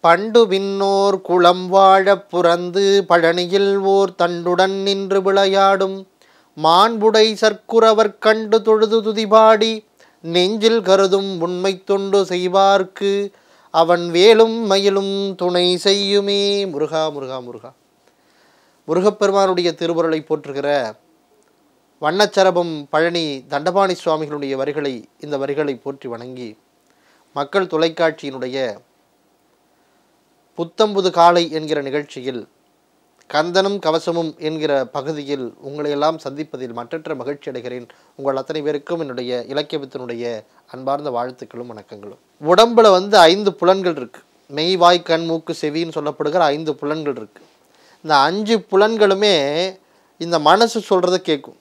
பண்டு விண்ணோர் குளம் வாழப் புறந்து பழனியில் ஓர் தண்டுடன் நின்று விளையாடும் மாண்புடை சர்க்குரவர் கண்டு தொழுது துதிபாடி நெஞ்சில் கருதும் உண்மை தொண்டு செய்வார்க்கு அவன் வேலும் மயிலும் துணை செய்யுமே முருகா முருகா முருகா முருகப்பெருமானுடைய திருவுருளை போற்றுகிற வண்ணச்சரபம் பழனி தண்டபாணி சுவாமிகளுடைய வரிகளை இந்த வரிகளை போற்றி வணங்கி மக்கள் தொலைக்காட்சியினுடைய புத்தம்புது காலை என்கிற நிகழ்ச்சியில் கந்தனும் கவசமும் என்கிற பகுதியில் உங்களையெல்லாம் சந்திப்பதில் மற்றற்ற மகிழ்ச்சி அடைகிறேன் உங்கள் அத்தனை பேருக்கும் என்னுடைய இலக்கியத்தினுடைய அன்பார்ந்த வாழ்த்துக்களும் வணக்கங்களும் உடம்புல வந்து ஐந்து புலன்கள் இருக்கு மெய் வாய் கண் மூக்கு செவின்னு சொல்லப்படுகிற ஐந்து புலன்கள் இருக்கு இந்த அஞ்சு புலன்களுமே இந்த மனசு சொல்கிறத கேட்கும்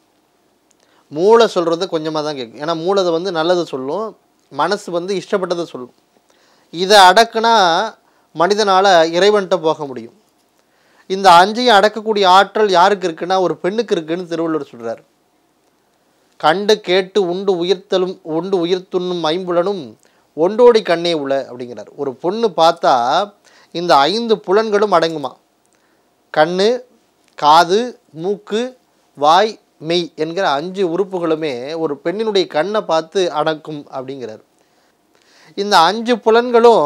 மூளை சொல்கிறத கொஞ்சமாக தான் கேட்கும் ஏன்னா மூளை வந்து நல்லது சொல்லும் மனசு வந்து இஷ்டப்பட்டதை சொல்லும் இதை அடக்குனா மனிதனால் இறைவன்கிட்ட போக முடியும் இந்த அஞ்சையும் அடக்கக்கூடிய ஆற்றல் யாருக்கு இருக்குன்னா ஒரு பெண்ணுக்கு இருக்குன்னு திருவள்ளுவர் சொல்றார் கண்டு கேட்டு உண்டு உயிர்த்தலும் உண்டு உயிர்த்துண்ணும் ஐம்புலனும் ஒண்டோடி கண்ணே உள அப்படிங்கிறார் ஒரு பொண்ணு பார்த்தா இந்த ஐந்து புலன்களும் அடங்குமா கண்ணு காது மூக்கு வாய் மெய் என்கிற அஞ்சு உறுப்புகளுமே ஒரு பெண்ணினுடைய கண்ணை பார்த்து அடக்கும் அப்படிங்கிறார் இந்த அஞ்சு புலன்களும்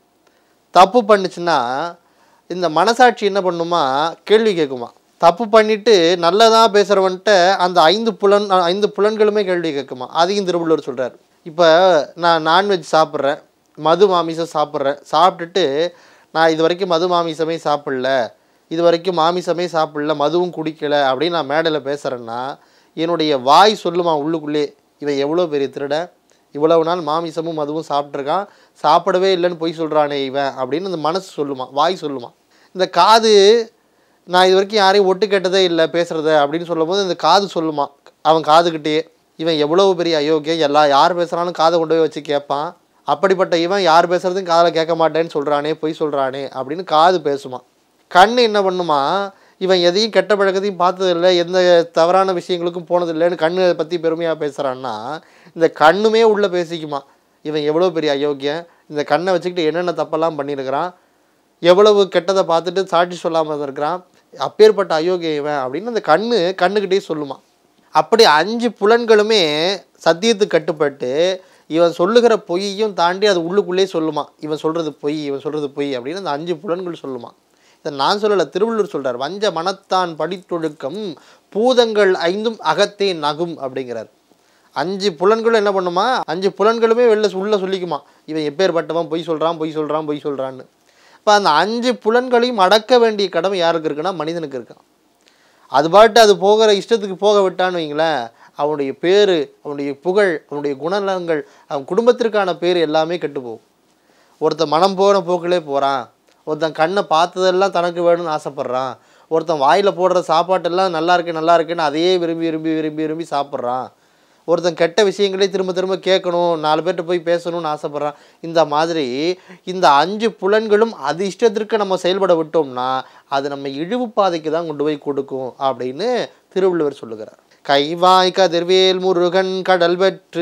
தப்பு பண்ணுச்சுன்னா இந்த மனசாட்சி என்ன பண்ணுமா கேள்வி கேட்குமா தப்பு பண்ணிட்டு நல்லதா பேசுகிறவன்ட்ட அந்த ஐந்து புலன் ஐந்து புலன்களுமே கேள்வி கேட்குமா அதையும் திருவள்ளுவர் சொல்கிறார் இப்போ நான் நான்வெஜ் சாப்பிட்றேன் மது மாமிசம் சாப்பிட்றேன் சாப்பிட்டுட்டு நான் இது வரைக்கும் மது மாமிசமே சாப்பிடல இது வரைக்கும் மாமிசமே சாப்பிடல மதுவும் குடிக்கல அப்படின்னு நான் மேடையில் பேசுகிறேன்னா என்னுடைய வாய் சொல்லுமா உள்ளுக்குள்ளே இவன் எவ்வளோ பெரிய திருடன் இவ்வளவு நாள் மாமிசமும் மதுவும் சாப்பிட்ருக்கான் சாப்பிடவே இல்லைன்னு பொய் சொல்கிறானே இவன் அப்படின்னு இந்த மனசு சொல்லுமா வாய் சொல்லுமா இந்த காது நான் இது வரைக்கும் யாரையும் ஒட்டு கேட்டதே இல்லை பேசுகிறத அப்படின்னு சொல்லும்போது இந்த காது சொல்லுமா அவன் காதுகிட்டேயே இவன் எவ்வளவு பெரிய அயோக்கியம் எல்லா யார் பேசுகிறாலும் காதை கொண்டு போய் வச்சு கேட்பான் அப்படிப்பட்ட இவன் யார் பேசுகிறதையும் காதில் கேட்க மாட்டேன்னு சொல்கிறானே பொய் சொல்கிறானே அப்படின்னு காது பேசுமா கண் என்ன பண்ணுமா இவன் எதையும் கெட்ட பழக்கத்தையும் பார்த்ததில்லை எந்த தவறான விஷயங்களுக்கும் போனதில்லைன்னு கண்ணை பற்றி பெருமையாக பேசுகிறான்னா இந்த கண்ணுமே உள்ளே பேசிக்குமா இவன் எவ்வளோ பெரிய அயோக்கியன் இந்த கண்ணை வச்சுக்கிட்டு என்னென்ன தப்பெல்லாம் பண்ணியிருக்கிறான் எவ்வளவு கெட்டதை பார்த்துட்டு சாட்சி சொல்லாமல் இருக்கிறான் அப்பேற்பட்ட அயோக்கியம் இவன் அப்படின்னு அந்த கண்ணு கண்ணுக்கிட்டே சொல்லுமா அப்படி அஞ்சு புலன்களுமே சத்தியத்துக்கு கட்டுப்பட்டு இவன் சொல்லுகிற பொய்யையும் தாண்டி அது உள்ளுக்குள்ளே சொல்லுமா இவன் சொல்கிறது பொய் இவன் சொல்கிறது பொய் அப்படின்னு அந்த அஞ்சு புலன்கள் சொல்லுமா இதை நான் சொல்லலை திருவள்ளுவர் சொல்றார் வஞ்ச மனத்தான் படித்தொழுக்கம் பூதங்கள் ஐந்தும் அகத்தே நகும் அப்படிங்கிறார் அஞ்சு புலன்களும் என்ன பண்ணுமா அஞ்சு புலன்களுமே வெளில உள்ள சொல்லிக்குமா இவன் எப்பேற்பட்டவன் பொய் சொல்கிறான் பொய் சொல்கிறான் பொய் சொல்கிறான்னு இப்போ அந்த அஞ்சு புலன்களையும் அடக்க வேண்டிய கடமை யாருக்கு இருக்குன்னா மனிதனுக்கு இருக்கான் அது பாட்டு அது போகிற இஷ்டத்துக்கு போக விட்டான்னு வைங்களேன் அவனுடைய பேர் அவனுடைய புகழ் அவனுடைய குணநலங்கள் அவன் குடும்பத்திற்கான பேர் எல்லாமே கெட்டு போகும் ஒருத்தன் மனம் போன போக்கிலே போகிறான் ஒருத்தன் கண்ணை பார்த்ததெல்லாம் தனக்கு வேணும்னு ஆசைப்பட்றான் ஒருத்தன் வாயில் போடுற சாப்பாட்டெல்லாம் நல்லா இருக்கு நல்லா இருக்குன்னு அதையே விரும்பி விரும்பி விரும்பி விரும்பி சாப்பிட்றான் ஒருத்தன் கெட்ட விஷயங்களே திரும்ப திரும்ப கேட்கணும் நாலு பேர்கிட்ட போய் பேசணும்னு ஆசைப்பட்றான் இந்த மாதிரி இந்த அஞ்சு புலன்களும் அது இஷ்டத்திற்கு நம்ம செயல்பட விட்டோம்னா அது நம்ம இழிவு பாதைக்கு தான் கொண்டு போய் கொடுக்கும் அப்படின்னு திருவள்ளுவர் சொல்லுகிறார் கைவாய் கதிர்வேல் முருகன் கடல் பெற்று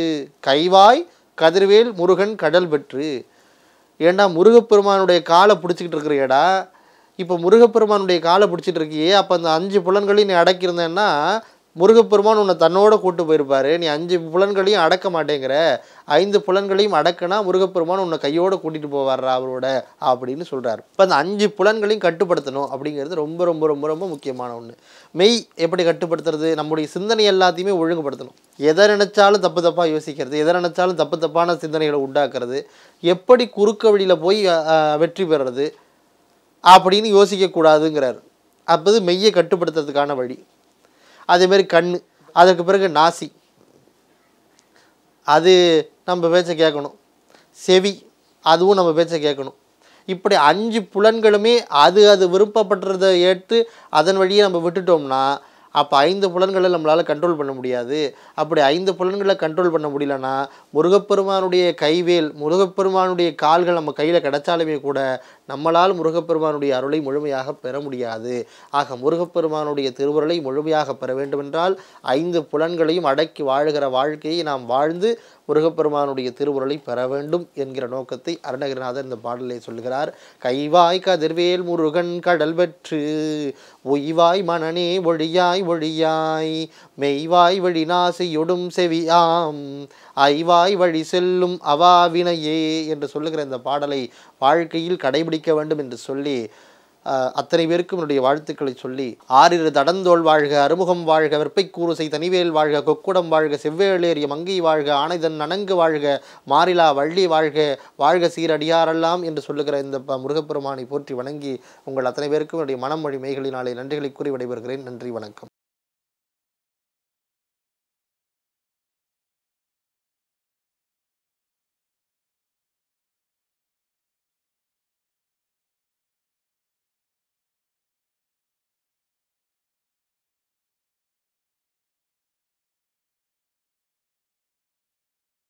கைவாய் கதிர்வேல் முருகன் கடல் பெற்று ஏண்டா முருகப்பெருமானுடைய காலை பிடிச்சிக்கிட்டு இருக்கிறியடா இப்போ முருகப்பெருமானுடைய காலை பிடிச்சிட்டு இருக்கியே அப்போ அந்த அஞ்சு புலன்களையும் நீ அடக்கியிருந்தேன்னா முருகப்பெருமான் உன்னை தன்னோட கூட்டு போயிருப்பாரு நீ அஞ்சு புலன்களையும் அடக்க மாட்டேங்கிற ஐந்து புலன்களையும் அடக்கினா முருகப்பெருமான் உன்னை கையோட கூட்டிட்டு போவார்ரா அவரோட அப்படின்னு சொல்றாரு இப்போ அந்த அஞ்சு புலன்களையும் கட்டுப்படுத்தணும் அப்படிங்கிறது ரொம்ப ரொம்ப ரொம்ப ரொம்ப முக்கியமான ஒன்று மெய் எப்படி கட்டுப்படுத்துறது நம்முடைய சிந்தனை எல்லாத்தையுமே ஒழுங்குபடுத்தணும் எதை நினைச்சாலும் தப்பு தப்பாக யோசிக்கிறது எதை நினைச்சாலும் தப்பு தப்பான சிந்தனைகளை உண்டாக்குறது எப்படி குறுக்க வழியில் போய் அஹ், வெற்றி பெறுறது அப்படின்னு யோசிக்கக்கூடாதுங்கிறார் அப்போது மெய்யை கட்டுப்படுத்துறதுக்கான வழி அதே மாதிரி கண் அதற்கு பிறகு நாசி அது நம்ம பேச்சை கேட்கணும் செவி அதுவும் நம்ம பேச்சை கேட்கணும் இப்படி அஞ்சு புலன்களுமே அது அது விருப்பப்படுறதை ஏற்று அதன் வழியே நம்ம விட்டுட்டோம்னா அப்போ ஐந்து புலன்களை நம்மளால் கண்ட்ரோல் பண்ண முடியாது அப்படி ஐந்து புலன்களை கண்ட்ரோல் பண்ண முடியலன்னா முருகப்பெருமானுடைய கைவேல் முருகப்பெருமானுடைய கால்கள் நம்ம கையில் கிடைச்சாலுமே கூட நம்மளால் முருகப்பெருமானுடைய அருளை முழுமையாக பெற முடியாது ஆக முருகப்பெருமானுடைய திருவுருளை முழுமையாக பெற வேண்டுமென்றால் ஐந்து புலன்களையும் அடக்கி வாழுகிற வாழ்க்கையை நாம் வாழ்ந்து முருகப்பெருமானுடைய திருவுருளை பெற வேண்டும் என்கிற நோக்கத்தை அருணகிரிநாதர் இந்த பாடலை சொல்கிறார் கைவாய் கதிர்வேல் முருகன் கடல் பெற்று ஒய்வாய் மனநே ஒழியாய் ஒழியாய் மெய்வாய் வழி நாசையொடும் செவியாம் ஐவாய் வழி செல்லும் அவாவினையே என்று சொல்லுகிற இந்த பாடலை வாழ்க்கையில் கடைபிடிக்க வேண்டும் என்று சொல்லி அஹ், அத்தனை பேருக்கும் என்னுடைய வாழ்த்துக்களை சொல்லி ஆறிரு தடந்தோள் வாழ்க அறுமுகம் வாழ்க வெற்பை கூறுசை தனிவேல் வாழ்க கொக்குடம் வாழ்க செவ்வேளேறிய மங்கை வாழ்க ஆனைதன் நனங்கு வாழ்க மாறிலா வள்ளி வாழ்க வாழ்க சீரடியாரெல்லாம் என்று சொல்லுகிற இந்த ப- முருகப்பெருமானை போற்றி வணங்கி உங்கள் அத்தனை பேருக்கும் என்னுடைய மனம் மொழி மெய்களினாலே நன்றிகளை கூறி விடைபெறுகிறேன் நன்றி வணக்கம்